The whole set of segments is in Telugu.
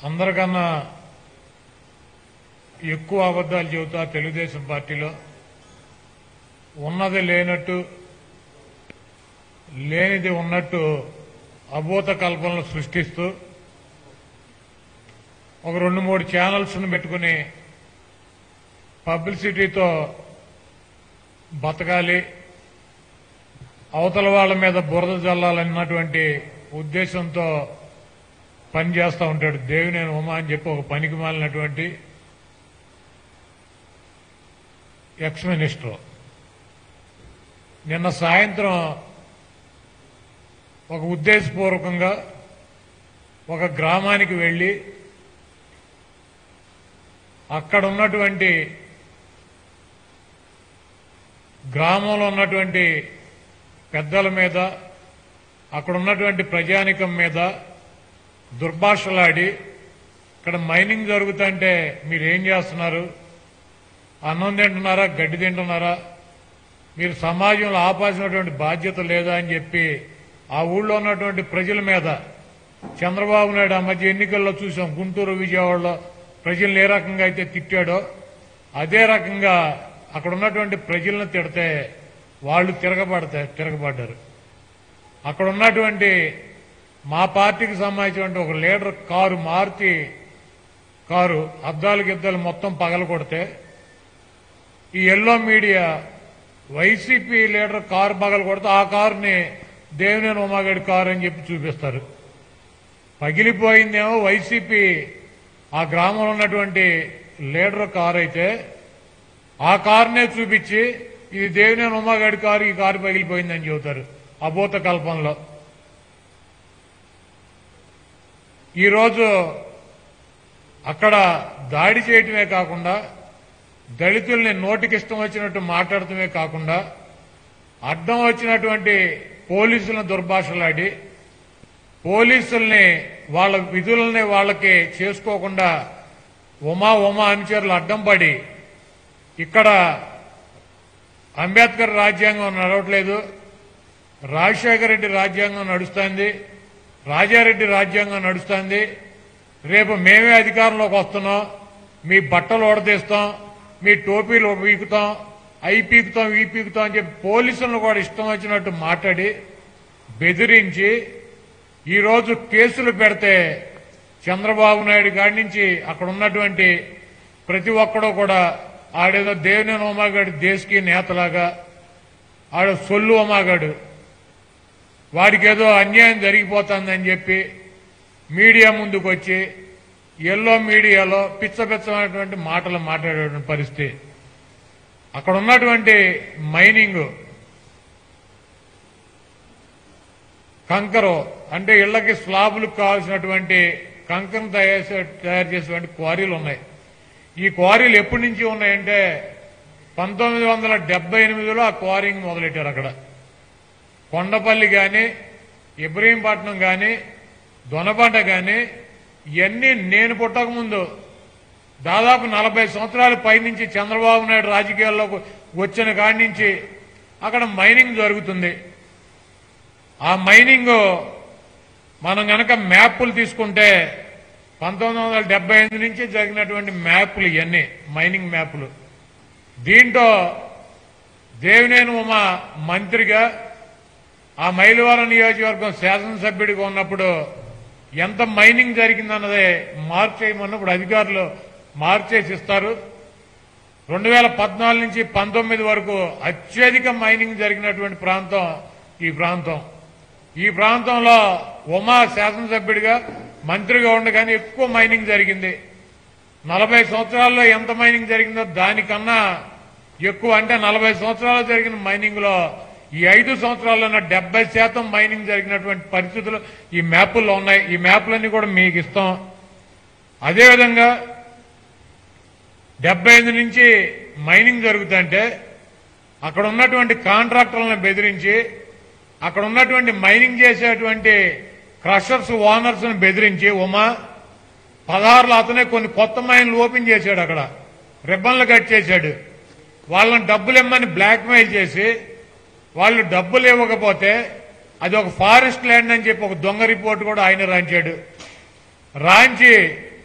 అందరికన్నా ఎక్కువ అబద్దాలు చెబుతా తెలుగుదేశం పార్టీలో ఉన్నది లేనట్టు లేనిది ఉన్నట్టు అభూత కల్పనలు సృష్టిస్తూ ఒక రెండు మూడు ఛానల్స్ను పెట్టుకుని పబ్లిసిటీతో బతకాలి అవతల వాళ్ళ మీద బురద జల్లాలన్నటువంటి ఉద్దేశంతో పనిచేస్తూ ఉంటాడు దేవినేని ఉమా అని చెప్పి ఒక పనికి మాలినటువంటి ఎక్స్ మినిస్టర్ నిన్న సాయంత్రం ఒక ఉద్దేశపూర్వకంగా ఒక గ్రామానికి వెళ్ళి అక్కడ ఉన్నటువంటి గ్రామంలో ఉన్నటువంటి పెద్దల మీద అక్కడ ఉన్నటువంటి ప్రజానికం మీద దుర్భాషలాడి ఇక్కడ మైనింగ్ జరుగుతుంటే మీరు ఏం చేస్తున్నారు అన్నం తింటున్నారా గడ్డి తింటున్నారా మీరు సమాజంలో ఆపాల్సినటువంటి బాధ్యత లేదా అని చెప్పి ఆ ఊళ్ళో ఉన్నటువంటి ప్రజల మీద చంద్రబాబు నాయుడు ఆ మధ్య ఎన్నికల్లో చూసాం గుంటూరు విజయవాడలో ప్రజల్ని ఏ రకంగా అయితే తిట్టాడో అదే రకంగా అక్కడ ఉన్నటువంటి ప్రజలను తిడితే వాళ్ళు తిరగబడతారు తిరగబడ్డారు అక్కడ ఉన్నటువంటి మా పార్టీకి సంబంధించినటువంటి ఒక లీడర్ కారు మారుతి కారు అద్దాలు గిద్దాలు మొత్తం పగల కొడితే ఈ yellow media YCP leader car పగల కొడితే ఆ కారుని దేవినేని ఉమాగడి కారు అని చెప్పి చూపిస్తారు పగిలిపోయిందేమో వైసీపీ ఆ గ్రామంలో ఉన్నటువంటి లీడర్ కారు అయితే ఆ కారునే చూపించి ఇది దేవినేని ఉమాగడి కారు ఈ కారు పగిలిపోయిందని చెబుతారు అభూత కల్పనలో ఈరోజు అక్కడ దాడి చేయటమే కాకుండా దళితుల్ని నోటికిష్టం వచ్చినట్టు మాట్లాడటమే కాకుండా అడ్డం వచ్చినటువంటి పోలీసులను దుర్భాషలాడి పోలీసుల్ని వాళ్ళ విధులని వాళ్ళకి చేసుకోకుండా ఉమా ఉమా అనుచరులు అడ్డం పడి ఇక్కడ అంబేద్కర్ రాజ్యాంగం నడవట్లేదు రాజశేఖర రెడ్డి రాజ్యాంగం నడుస్తుంది రాజారెడ్డి రాజ్యాంగం నడుస్తుంది రేపు మేమే అధికారంలోకి వస్తున్నాం మీ బట్టలు ఓడదీస్తాం మీ టోపీలు పీకుతాం అవి పీకుతాం ఇవి పీకుతాం అని చెప్పి పోలీసులను కూడా ఇష్టం వచ్చినట్టు మాట్లాడి బెదిరించి ఈరోజు కేసులు పెడితే చంద్రబాబు నాయుడు కాడి నుంచి అక్కడ ఉన్నటువంటి ప్రతి ఒక్కడూ కూడా ఆడేదో దేవినేని ఉమాగాడు దేశకి నేతలాగా ఆడ సొల్లు ఉమాగాడు వాడికి ఏదో అన్యాయం జరిగిపోతుందని చెప్పి మీడియా ముందుకు వచ్చి ఎల్లో మీడియాలో పిచ్చ పిచ్చమైనటువంటి మాటలు మాట్లాడే పరిస్థితి అక్కడ ఉన్నటువంటి మైనింగ్ కంకరు అంటే ఇళ్లకి స్లాబులకు కావాల్సినటువంటి కంకరం తయారు చే- తయారు చేసేటువంటి క్వారీలు ఉన్నాయి ఈ క్వారీలు ఎప్పటి నుంచి ఉన్నాయంటే పంతొమ్మిది వందల డెబ్బై ఎనిమిదిలో ఆ క్వారింగ్ మొదలెట్టారు అక్కడ కొండపల్లి కానీ ఇబ్రహీంపట్నం కానీ దొనబండ కానీ ఇవన్నీ నేను పుట్టకముందు దాదాపు నలభై సంవత్సరాల పైనుంచి చంద్రబాబు నాయుడు రాజకీయాల్లోకి వచ్చిన కాడి నుంచి అక్కడ మైనింగ్ జరుగుతుంది ఆ మైనింగ్ మనం గనక మ్యాప్లు తీసుకుంటే పంతొమ్మిది వందల డెబ్బై ఎనిమిది నుంచి జరిగినటువంటి మ్యాప్లు ఇవన్నీ మైనింగ్ మ్యాప్లు దీంట్లో దేవినేని ఉమా మంత్రిగా ఆ మైలవరం నియోజకవర్గం శాసనసభ్యుడిగా ఉన్నప్పుడు ఎంత మైనింగ్ జరిగిందన్నదే మార్చేయమన్నప్పుడు అధికారులు మార్చేసి ఇస్తారు రెండు వేల పద్నాలుగు నుంచి పంతొమ్మిది వరకు అత్యధిక మైనింగ్ జరిగినటువంటి ప్రాంతం ఈ ప్రాంతం ఈ ప్రాంతంలో ఉమా శాసనసభ్యుడిగా మంత్రిగా ఉండగానే ఎక్కువ మైనింగ్ జరిగింది నలభై సంవత్సరాల్లో ఎంత మైనింగ్ జరిగిందో దానికన్నా ఎక్కువ అంటే నలభై సంవత్సరాలు జరిగిన మైనింగ్ లో ఈ ఐదు సంవత్సరాల్లో డెబ్బై శాతం మైనింగ్ జరిగినటువంటి పరిస్థితులు ఈ మ్యాపుల్లో ఉన్నాయి ఈ మ్యాప్లన్నీ కూడా మీకు ఇస్తాం అదేవిధంగా డెబ్బై ఐదు నుంచి మైనింగ్ జరుగుతుంటే అక్కడ ఉన్నటువంటి కాంట్రాక్టర్లను బెదిరించి అక్కడ ఉన్నటువంటి మైనింగ్ చేసేటువంటి క్రషర్స్ ఓనర్స్ బెదిరించి ఉమా పదహారులో అతనే కొన్ని కొత్త మైన్లు ఓపెన్ చేశాడు అక్కడ రిబ్బన్లు కట్ చేశాడు వాళ్ళని డబ్బులు ఇమ్మని బ్లాక్మెయిల్ చేసి వాళ్ళు డబ్బులు ఇవ్వకపోతే అది ఒక ఫారెస్ట్ ల్యాండ్ అని చెప్పి ఒక దొంగ రిపోర్ట్ కూడా ఆయన రాంచాడు రాంచి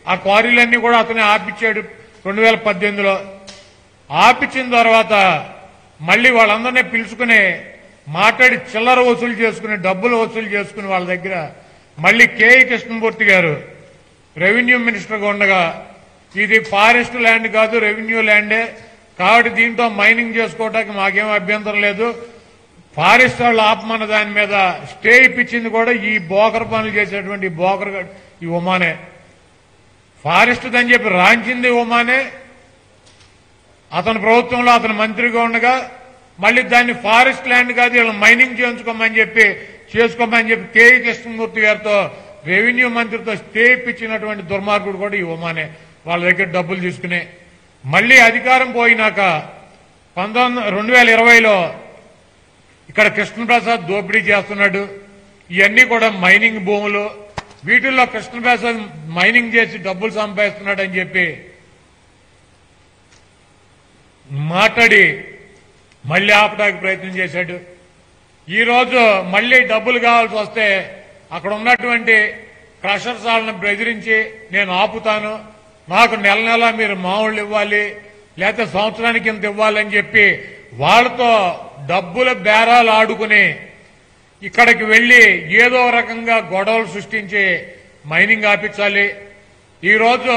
ఆ క్వారీలన్నీ కూడా అతనే ఆపిచ్చాడు రెండు వేల పద్దెనిమిదిలో ఆపిచ్చిన తర్వాత మళ్ళీ వాళ్ళందరినీ పిలుచుకుని మాట్లాడి చిల్లర వసూలు చేసుకుని డబ్బులు వసూలు చేసుకుని వాళ్ళ దగ్గర మళ్ళీ కేఈ కృష్ణమూర్తి గారు రెవెన్యూ మినిస్టర్గా ఉండగా ఇది ఫారెస్ట్ ల్యాండ్ కాదు రెవెన్యూ ల్యాండే కాబట్టి దీంట్లో మైనింగ్ చేసుకోవడానికి మాకేం అభ్యంతరం లేదు ఫారెస్ట్ వాళ్ళు ఆపమన్న దాని మీద స్టే ఇప్పించింది కూడా ఈ బోకర్ పనులు చేసేటువంటి ఈ బోకర్ గడ్- ఈ ఉమానే ఫారెస్ట్ అని చెప్పి రాంచింది ఉమానే అతని ప్రభుత్వంలో అతను మంత్రిగా ఉండగా మళ్ళీ దాన్ని ఫారెస్ట్ ల్యాండ్ కాదు వీళ్ళు మైనింగ్ చేయించుకోమని చెప్పి చేసుకోమని చెప్పి కేఈ కృష్ణమూర్తి గారితో రెవెన్యూ మంత్రితో స్టే ఇప్పించినటువంటి దుర్మార్గుడు కూడా ఈ ఉమానే వాళ్ళ దగ్గర డబ్బులు తీసుకుని మళ్ళీ అధికారం పోయినాక పంతొమ్మిది రెండు వేల ఇరవైలో ఇక్కడ కృష్ణప్రసాద్ దోపిడీ చేస్తున్నాడు ఇవన్నీ కూడా మైనింగ్ భూములు వీటిల్లో కృష్ణప్రసాద్ మైనింగ్ చేసి డబ్బులు సంపాదిస్తున్నాడు అని చెప్పి మాట్లాడి మళ్ళీ ఆపడానికి ప్రయత్నం చేశాడు ఈ రోజు మళ్ళీ డబ్బులు కావాల్సి వస్తే అక్కడ ఉన్నటువంటి క్రషర్స్ వాళ్ళని బెదిరించి నేను ఆపుతాను నాకు నెల నెల మీరు మామూళ్ళు ఇవ్వాలి లేకపోతే సంవత్సరానికి ఇంత ఇవ్వాలని చెప్పి వాళ్ళతో డబ్బుల బేరాలు ఆడుకుని ఇక్కడికి వెళ్లి ఏదో రకంగా గొడవలు సృష్టించి మైనింగ్ ఆపించాలి ఈరోజు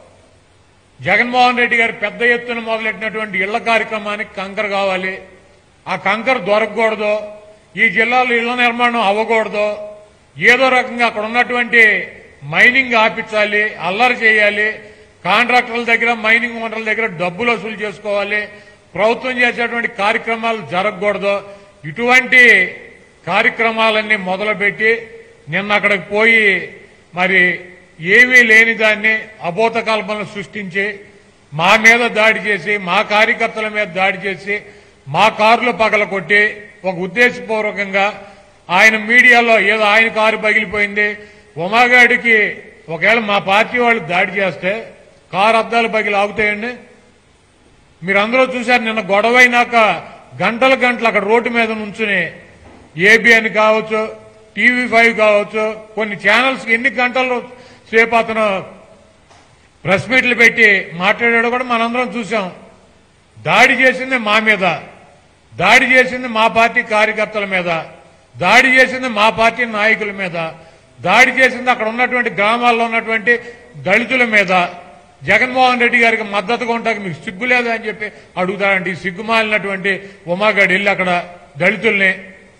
జగన్మోహన్ రెడ్డి గారు పెద్ద ఎత్తున మొదలెట్టినటువంటి ఇళ్ల కార్యక్రమానికి కంకర కావాలి ఆ కంకర దొరకకూడదు ఈ జిల్లాలో ఇళ్ల నిర్మాణం అవ్వకూడదు ఏదో రకంగా అక్కడ ఉన్నటువంటి మైనింగ్ ఆపించాలి అల్లరి చేయాలి కాంట్రాక్టర్ల దగ్గర మైనింగ్ ఓనర్ల దగ్గర డబ్బులు వసూలు చేసుకోవాలి ప్రభుత్వం చేసేటువంటి కార్యక్రమాలు జరగకూడదు ఇటువంటి కార్యక్రమాలన్నీ మొదలుపెట్టి నిన్న అక్కడికి పోయి మరి ఏమీ లేని దాన్ని అబోత కల్పనలు సృష్టించి మా మీద దాడి చేసి మా కార్యకర్తల మీద దాడి చేసి మా కార్లు పగలకొట్టి ఒక ఉద్దేశపూర్వకంగా ఆయన మీడియాలో ఏదో ఆయన కారు పగిలిపోయింది ఉమాగాడికి ఒకవేళ మా పార్టీ వాళ్ళు దాడి చేస్తే కారు అద్దాలు పగిలి ఆగుతాయండి మీరందరూ చూశారు నిన్న గొడవ అయినాక గంటల గంటలు అక్కడ రోడ్డు మీద నుంచుని ఏబిఎన్ కావచ్చు టీవీ ఫైవ్ కావచ్చు కొన్ని ఛానల్స్ ఎన్ని గంటలు సేపు అతను ప్రెస్ మీట్లు పెట్టి మాట్లాడాడు కూడా మనందరం చూసాం దాడి చేసింది మా మీద దాడి చేసింది మా పార్టీ కార్యకర్తల మీద దాడి చేసింది మా పార్టీ నాయకుల మీద దాడి చేసింది అక్కడ ఉన్నటువంటి గ్రామాల్లో ఉన్నటువంటి దళితుల మీద జగన్మోహన్ రెడ్డి గారికి మద్దతుగా ఉంటాక మీకు సిగ్గు లేదా అని చెప్పి అడుగుతాడండి ఈ సిగ్గుమాలినటువంటి ఉమాగడ్ ఇల్లు అక్కడ దళితుల్ని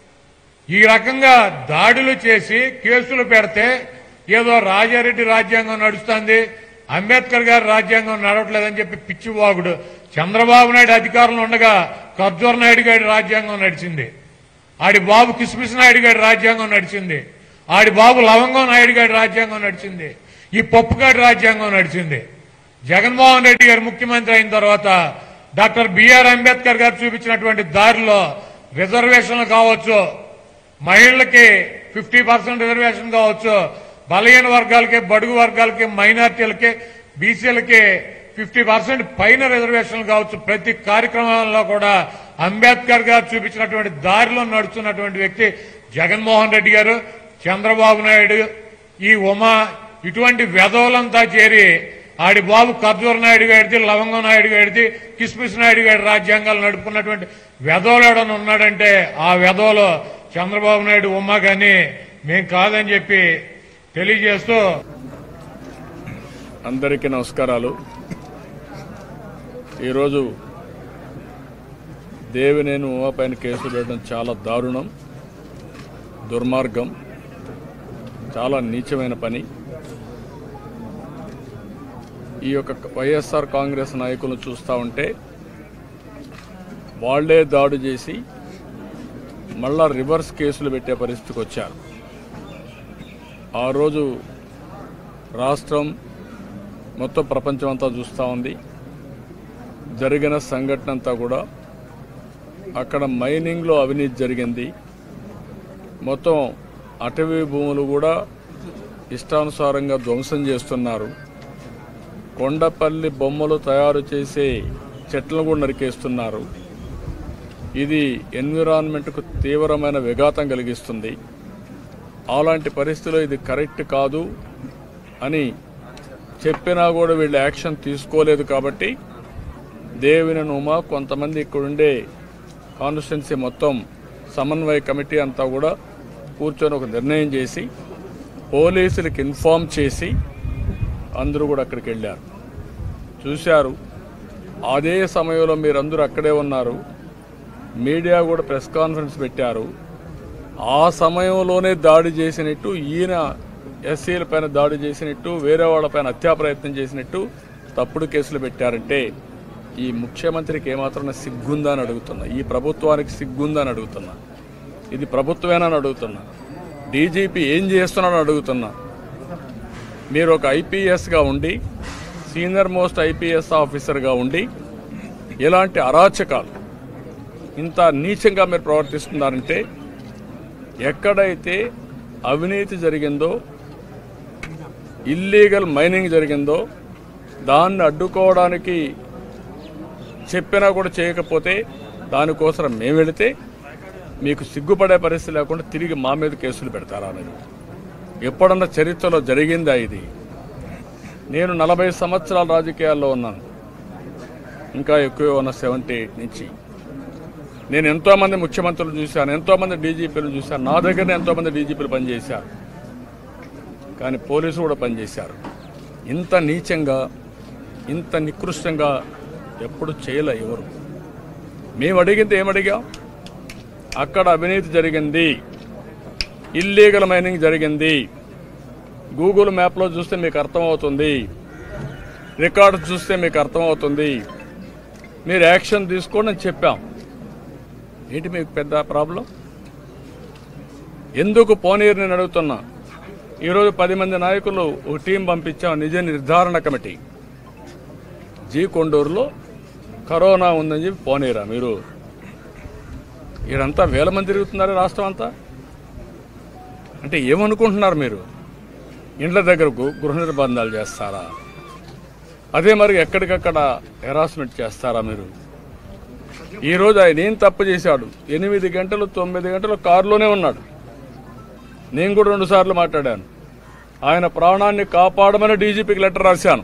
ఈ రకంగా దాడులు చేసి కేసులు పెడితే ఏదో రాజారెడ్డి రాజ్యాంగం నడుస్తుంది అంబేద్కర్ గారి రాజ్యాంగం నడవట్లేదని చెప్పి పిచ్చివాగుడు చంద్రబాబు నాయుడు అధికారంలో ఉండగా కర్జూర్ నాయుడు గారి రాజ్యాంగం నడిచింది ఆడి బాబు కిస్మిస్ నాయుడు గారి రాజ్యాంగం నడిచింది ఆడి బాబు లవంగం నాయుడు గారి రాజ్యాంగం నడిచింది ఈ పప్పుగాడి రాజ్యాంగం నడిచింది జగన్మోహన్ రెడ్డి గారు ముఖ్యమంత్రి అయిన తర్వాత డాక్టర్ బిఆర్ అంబేద్కర్ గారు చూపించినటువంటి దారిలో రిజర్వేషన్లు కావచ్చు మహిళలకి ఫిఫ్టీ పర్సెంట్ రిజర్వేషన్ కావచ్చు బలహీన వర్గాలకి బడుగు వర్గాలకి మైనార్టీలకి బీసీలకి ఫిఫ్టీ పర్సెంట్ పైన రిజర్వేషన్లు కావచ్చు ప్రతి కార్యక్రమంలో కూడా అంబేద్కర్ గారు చూపించినటువంటి దారిలో నడుస్తున్నటువంటి వ్యక్తి జగన్మోహన్ రెడ్డి గారు చంద్రబాబు నాయుడు ఈ ఉమా ఇటువంటి వెధవులంతా చేరి ఆడి బాబు కర్జూర నాయుడు గారిది లవంగం నాయుడు గారిది కిస్మిస్ నాయుడు గారి రాజ్యాంగాలు నడుపుకున్నటువంటి వెధవలు ఎవడన్నా ఉన్నాడంటే ఆ వెధవలో చంద్రబాబు నాయుడు ఉమ్మా కానీ మేం కాదని చెప్పి తెలియజేస్తూ అందరికీ నమస్కారాలు ఈరోజు దేవినేని ఉమా పైన కేసు పెట్టడం చాలా దారుణం దుర్మార్గం చాలా నీచమైన పని ఈ యొక్క వైఎస్ఆర్ కాంగ్రెస్ నాయకులను చూస్తూ ఉంటే వాళ్లే దాడి చేసి మళ్ళా రివర్స్ కేసులు పెట్టే పరిస్థితికి వచ్చారు ఆ రోజు రాష్ట్రం మొత్తం ప్రపంచం అంతా చూస్తూ ఉంది జరిగిన సంఘటన అంతా కూడా అక్కడ మైనింగ్లో అవినీతి జరిగింది మొత్తం అటవీ భూములు కూడా ఇష్టానుసారంగా ధ్వంసం చేస్తున్నారు కొండపల్లి బొమ్మలు తయారు చేసే చెట్లను కూడా నరికేస్తున్నారు ఇది ఎన్విరాన్మెంట్కు తీవ్రమైన విఘాతం కలిగిస్తుంది అలాంటి పరిస్థితిలో ఇది కరెక్ట్ కాదు అని చెప్పినా కూడా వీళ్ళు యాక్షన్ తీసుకోలేదు కాబట్టి దేవిన ఉమా కొంతమంది ఇక్కడుండే కాన్స్టిట్యున్సీ మొత్తం సమన్వయ కమిటీ అంతా కూడా కూర్చొని ఒక నిర్ణయం చేసి పోలీసులకు ఇన్ఫామ్ చేసి అందరూ కూడా అక్కడికి వెళ్ళారు చూశారు అదే సమయంలో మీరందరూ అక్కడే ఉన్నారు మీడియా కూడా ప్రెస్ కాన్ఫరెన్స్ పెట్టారు ఆ సమయంలోనే దాడి చేసినట్టు ఈయన ఎస్సీల పైన దాడి చేసినట్టు వేరే వాళ్ళపైన హత్యా ప్రయత్నం చేసినట్టు తప్పుడు కేసులు పెట్టారంటే ఈ ముఖ్యమంత్రికి ఏమాత్రం సిగ్గుందా అని అడుగుతున్నా ఈ ప్రభుత్వానికి సిగ్గుందా అని అడుగుతున్నా ఇది ప్రభుత్వేనా అని అడుగుతున్నా డీజీపీ ఏం చేస్తున్నాడని అడుగుతున్నా మీరు ఒక ఐపీఎస్గా ఉండి సీనియర్ మోస్ట్ ఐపీఎస్ ఆఫీసర్గా ఉండి ఇలాంటి అరాచకాలు ఇంత నీచంగా మీరు ప్రవర్తిస్తున్నారంటే ఎక్కడైతే అవినీతి జరిగిందో ఇల్లీగల్ మైనింగ్ జరిగిందో దాన్ని అడ్డుకోవడానికి చెప్పినా కూడా చేయకపోతే దానికోసం మేము వెళితే మీకు సిగ్గుపడే పరిస్థితి లేకుండా తిరిగి మా మీద కేసులు పెడతారా అనేది ఎప్పుడన్నా చరిత్రలో జరిగిందా ఇది నేను నలభై సంవత్సరాల రాజకీయాల్లో ఉన్నాను ఇంకా ఎక్కువ ఉన్న సెవెంటీ ఎయిట్ నుంచి నేను ఎంతోమంది ముఖ్యమంత్రులు చూశాను ఎంతోమంది డీజీపీలు చూశాను నా దగ్గర ఎంతోమంది డీజీపీలు పనిచేశారు కానీ పోలీసులు కూడా పనిచేశారు ఇంత నీచంగా ఇంత నికృష్టంగా ఎప్పుడు చేయలే ఎవరు మేము అడిగింది ఏమడిగాం అక్కడ అవినీతి జరిగింది ఇల్లీగల్ మైనింగ్ జరిగింది గూగుల్ మ్యాప్లో చూస్తే మీకు అర్థమవుతుంది రికార్డు చూస్తే మీకు అర్థమవుతుంది మీరు యాక్షన్ తీసుకోండి అని చెప్పాం ఏంటి మీకు పెద్ద ప్రాబ్లం ఎందుకు పోనీరు నేను అడుగుతున్నా ఈరోజు పది మంది నాయకులు ఒక టీం పంపించాం నిజ నిర్ధారణ కమిటీ జీ కొండూరులో కరోనా ఉందని చెప్పి పోనీరా మీరు ఈడంతా వేల మంది తిరుగుతున్నారు రాష్ట్రం అంతా అంటే ఏమనుకుంటున్నారు మీరు ఇండ్ల దగ్గర గు- గృహ నిర్బంధాలు చేస్తారా అదే మరి ఎక్కడికక్కడ హెరాస్మెంట్ చేస్తారా మీరు ఈరోజు ఆయన ఏం తప్పు చేశాడు ఎనిమిది గంటలు తొమ్మిది గంటలు కారులోనే ఉన్నాడు నేను కూడా రెండు సార్లు మాట్లాడాను ఆయన ప్రాణాన్ని కాపాడమని డీజీపీకి లెటర్ రాశాను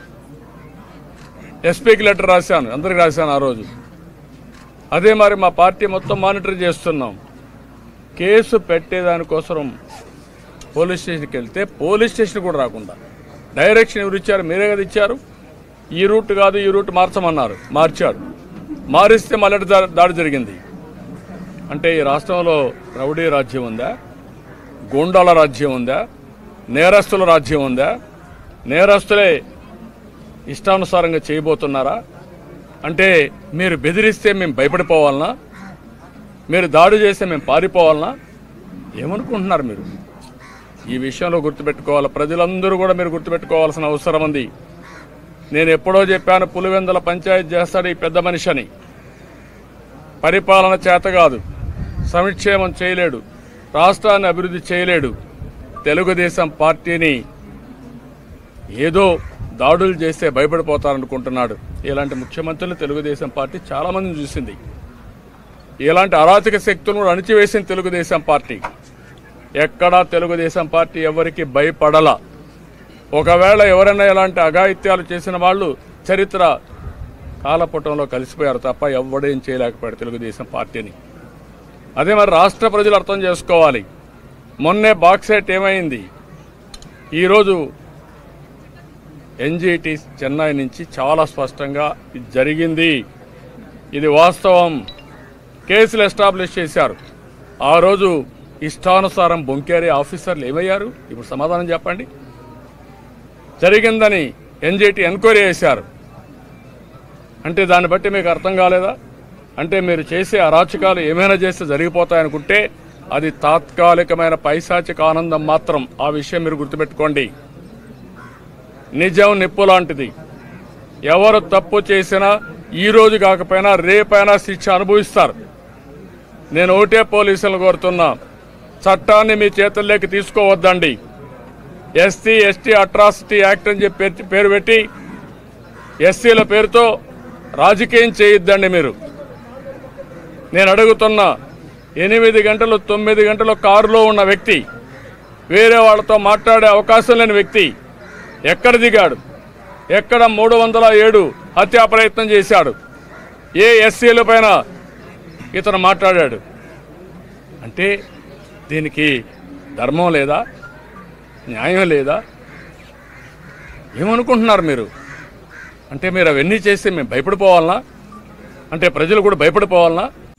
ఎస్పీకి లెటర్ రాశాను అందరికి రాశాను ఆ రోజు అదే మరి మా పార్టీ మొత్తం మానిటర్ చేస్తున్నాం కేసు పెట్టేదానికోసం పోలీస్ స్టేషన్కి వెళ్తే పోలీస్ స్టేషన్ కూడా రాకుండా డైరెక్షన్ ఎవరు ఇచ్చారు మీరే కదా ఇచ్చారు ఈ రూట్ కాదు ఈ రూట్ మార్చమన్నారు మార్చాడు మారిస్తే మళ్ళీ దా- దాడి జరిగింది అంటే ఈ రాష్ట్రంలో రౌడీ రాజ్యం ఉందా గూండాల రాజ్యం ఉందా నేరస్తుల రాజ్యం ఉందా నేరస్తులే ఇష్టానుసారంగా చేయబోతున్నారా అంటే మీరు బెదిరిస్తే మేము భయపడిపోవాలనా మీరు దాడి చేస్తే మేము పారిపోవాలనా ఏమనుకుంటున్నారు మీరు ఈ విషయంలో గుర్తుపెట్టుకోవాలి ప్రజలందరూ కూడా మీరు గుర్తుపెట్టుకోవాల్సిన అవసరం ఉంది నేను ఎప్పుడో చెప్పాను పులివెందుల పంచాయతీ చేస్తాడు ఈ పెద్ద మనిషి అని పరిపాలన చేత కాదు సంక్షేమం చేయలేడు రాష్ట్రాన్ని అభివృద్ధి చేయలేడు తెలుగుదేశం పార్టీని ఏదో దాడులు చేస్తే భయపడిపోతారనుకుంటున్నాడు ఇలాంటి ముఖ్యమంత్రులు తెలుగుదేశం పార్టీ చాలా మందిని చూసింది ఇలాంటి అరాచక శక్తులను అణిచివేసిన తెలుగుదేశం పార్టీ ఎక్కడా తెలుగుదేశం పార్టీ ఎవరికి భయపడల ఒకవేళ ఎవరైనా ఇలాంటి అఘాయిత్యాలు చేసిన వాళ్ళు చరిత్ర కాలపటంలో కలిసిపోయారు తప్ప ఎవడేం చేయలేకపోయాడు తెలుగుదేశం పార్టీని అదే మరి రాష్ట్ర ప్రజలు అర్థం చేసుకోవాలి మొన్నే బాక్సైట్ ఏమైంది ఈరోజు ఎన్జిటి చెన్నై నుంచి చాలా స్పష్టంగా ఇది జరిగింది ఇది వాస్తవం కేసులు ఎస్టాబ్లిష్ చేశారు ఆ రోజు ఇష్టానుసారం బొంకేరే ఆఫీసర్లు ఏమయ్యారు ఇప్పుడు సమాధానం చెప్పండి జరిగిందని ఎన్జిటి ఎంక్వైరీ చేశారు అంటే దాన్ని బట్టి మీకు అర్థం కాలేదా అంటే మీరు చేసే అరాచకాలు ఏమైనా చేస్తే జరిగిపోతాయనుకుంటే అది తాత్కాలికమైన పైశాచిక ఆనందం మాత్రం ఆ విషయం మీరు గుర్తుపెట్టుకోండి నిజం నిప్పు లాంటిది ఎవరు తప్పు చేసినా ఈ రోజు కాకపోయినా రేపైనా శిక్ష అనుభవిస్తారు నేను ఒకటే పోలీసులను కోరుతున్నా చట్టాన్ని మీ చేతుల్లోకి తీసుకోవద్దండి ఎస్సీ ఎస్టీ అట్రాసిటీ యాక్ట్ అని చెప్పి పేరు- పేరు పెట్టి ఎస్సీల పేరుతో రాజకీయం చేయొద్దండి మీరు నేను అడుగుతున్నా ఎనిమిది గంటలు తొమ్మిది గంటలు కారులో ఉన్న వ్యక్తి వేరే వాళ్ళతో మాట్లాడే అవకాశం లేని వ్యక్తి ఎక్కడ దిగాడు ఎక్కడ మూడు వందల ఏడు హత్యా ప్రయత్నం చేశాడు ఏ ఎస్సీల పైన ఇతను మాట్లాడాడు అంటే దీనికి ధర్మం లేదా న్యాయం లేదా ఏమనుకుంటున్నారు మీరు అంటే మీరు అవన్నీ చేస్తే మేము భయపడిపోవాలనా అంటే ప్రజలు కూడా భయపడిపోవాలనా